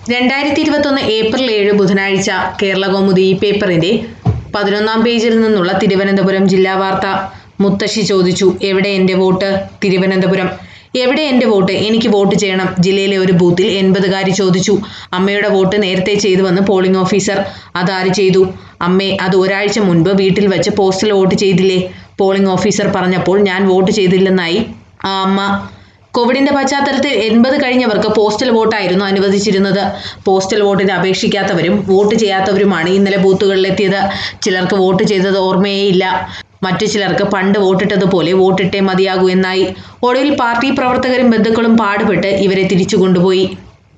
രണ്ടായിരത്തി ഇരുപത്തൊന്ന് ഏപ്രിൽ ഏഴ് ബുധനാഴ്ച കേരള കൗമുദി ഈ പേപ്പറിന്റെ പതിനൊന്നാം പേജിൽ നിന്നുള്ള തിരുവനന്തപുരം ജില്ലാ വാർത്ത മുത്തശ്ശി ചോദിച്ചു എവിടെ എൻ്റെ വോട്ട് തിരുവനന്തപുരം എവിടെ എൻ്റെ വോട്ട് എനിക്ക് വോട്ട് ചെയ്യണം ജില്ലയിലെ ഒരു ബൂത്തിൽ എൺപതുകാരി ചോദിച്ചു അമ്മയുടെ വോട്ട് നേരത്തെ ചെയ്തുവെന്ന് പോളിംഗ് ഓഫീസർ അതാര് ചെയ്തു അമ്മേ അത് ഒരാഴ്ച മുൻപ് വീട്ടിൽ വെച്ച് പോസ്റ്റൽ വോട്ട് ചെയ്തില്ലേ പോളിംഗ് ഓഫീസർ പറഞ്ഞപ്പോൾ ഞാൻ വോട്ട് ചെയ്തില്ലെന്നായി ആ അമ്മ കോവിഡിന്റെ പശ്ചാത്തലത്തിൽ എൺപത് കഴിഞ്ഞവർക്ക് പോസ്റ്റൽ വോട്ടായിരുന്നു അനുവദിച്ചിരുന്നത് പോസ്റ്റൽ വോട്ടിന് അപേക്ഷിക്കാത്തവരും വോട്ട് ചെയ്യാത്തവരുമാണ് ഇന്നലെ ബൂത്തുകളിലെത്തിയത് ചിലർക്ക് വോട്ട് ചെയ്തത് ഓർമ്മയേയില്ല മറ്റു ചിലർക്ക് പണ്ട് വോട്ടിട്ടതുപോലെ വോട്ടിട്ടേ മതിയാകൂ എന്നായി ഒടുവിൽ പാർട്ടി പ്രവർത്തകരും ബന്ധുക്കളും പാടുപെട്ട് ഇവരെ തിരിച്ചു കൊണ്ടുപോയി